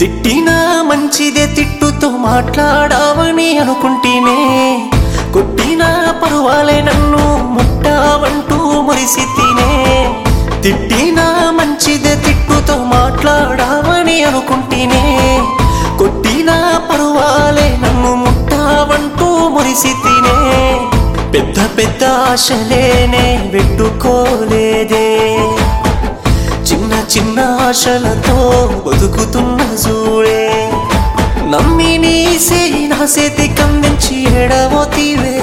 తిట్టినా మంచిదే తిట్టుతో మాట్లాడావని అనుకుంటేనే కొట్టినా పర్వాలే నన్ను ముట్టావంటూ మురిసి తినే తిట్టినా మంచిదే తిట్టుతో మాట్లాడావని అనుకుంటేనే కొట్టినా పర్వాలే నన్ను ముట్టావంటూ మురిసి తినే పెద్ద పెద్ద ఆశలేనే పెట్టుకోలేదే చిన్న చిన్న ఆశలతో బతుకుతున్న చూడే నమ్మి నీ సేయి నా చేతి కందించి ఎడమోతివే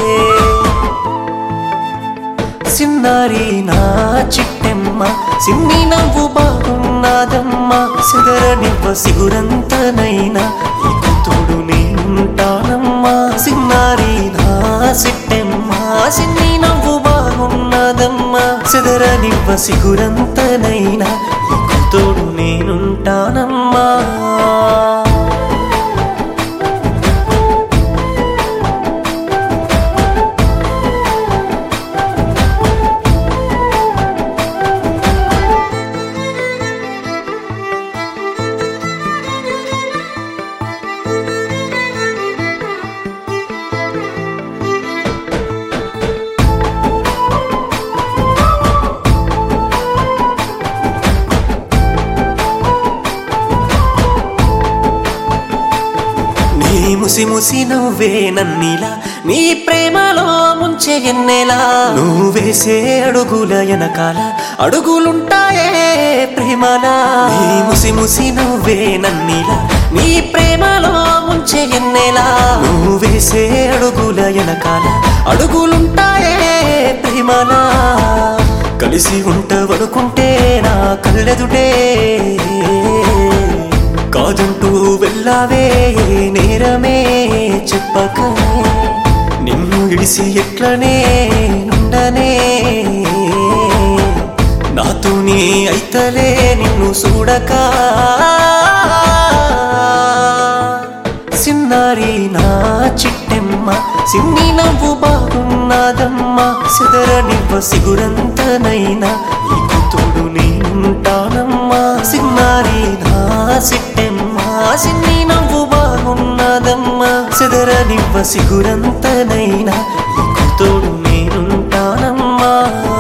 సిన్నారి నా చిట్టెమ్మ సిన్ని నవ్వు బాగున్నదమ్మా సిగరనివ్వ సిగురంతనైనా నీకు తోడు నేనుంటానమ్మా సిన్నారి నా చిట్టెమ్మ సిన్ని నవ్వు బాగున్నదమ్మా సిగరనివ్వ సిగురంతనైనా నీకు తోడు నేనుంటానమ్మా నీ ముసి ముసి నవ్వే నన్నిలా నీ ప్రేమలో ముంచె ఎన్నెలా నువ్వేసే అడుగుల వెనకాల అడుగులుంటాయే ప్రేమలా నీ ముసి ముసి నవ్వే నన్నిలా నీ ప్రేమలో ముంచె ఎన్నెలా నువ్వేసే అడుగుల వెనకాల అడుగులుంటాయే ప్రేమలా కలిసి ఉంటవనుకుంటే నా కళ్ళెదుటే కాదంటూ వెళ్ళావే నేరమే చెప్పకనే నిన్ను ఇడిసి ఎట్లనే నుండనే నాతో నీ అయితలే నిన్ను చూడక సిన్నారి నా చిట్టెమ్మ సిన్ని నవ్వు బాగున్నదమ్మా సిదరనివ్వ సిగురంతనైనా నీకు తోడు నేనుంటానమ్మా సిన్నారి నా చిట్టెమ్మ సిన్ని నవ్వు బాగున్నదమ్మా సిదరనివ్వ సిగురంతనైనా నీకు తోడు నేనుంటానమ్మా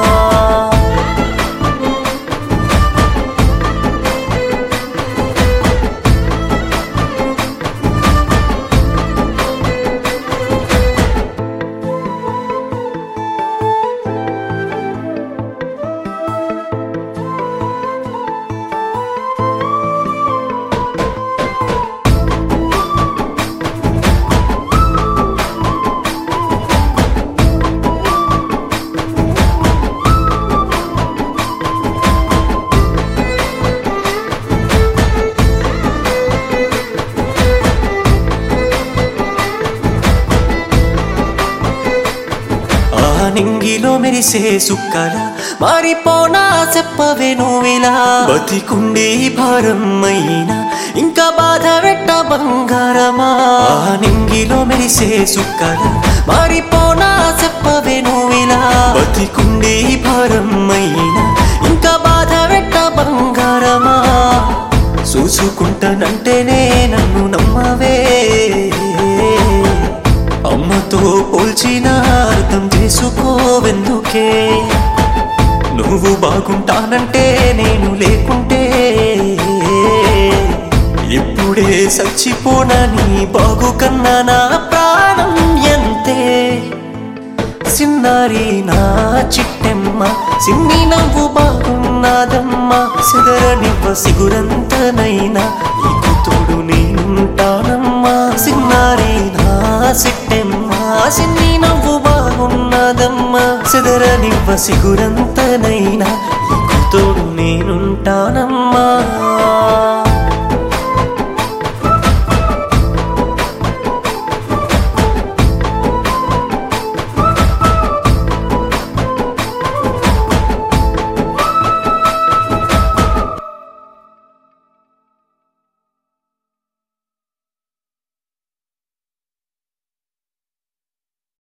ఆ నింగిలో మెరిసే సుక్కల మారిపోనా చెప్పవే నువ్విలా బతికుండి భారం అయినా ఇంకా బాధ పెట్ట బంగారమా ఆ నింగిలో మెరిసే సుక్కల మారిపోనా చెప్పవే నువ్విలా బతికుండి భారం అయినా ఇంకా బాధ పెట్ట బంగారమా చూసుకుంటానంటేనే నన్ను నమ్మవే అమ్మతో పోల్చిన అర్థం చేసుకోవెందుకే నువ్వు బాగుంటానంటే నేను లేకుంటే ఇప్పుడే చచ్చిపోనని బాగు కన్నా నా ప్రాణం ఎంతే సిన్నారి నా చిట్టెమ్మ సిన్ని నవ్వు బాగున్నదమ్మా సిగరనివ్వ సిగురంతనైనా నీకు తోడు నేనుంటానమ్మా సిన్నారి నా చిట్టెమ్మ సిన్ని నవ్వు బాగున్నదమ్మా సిగరనివ్వ సిగురంతనైనా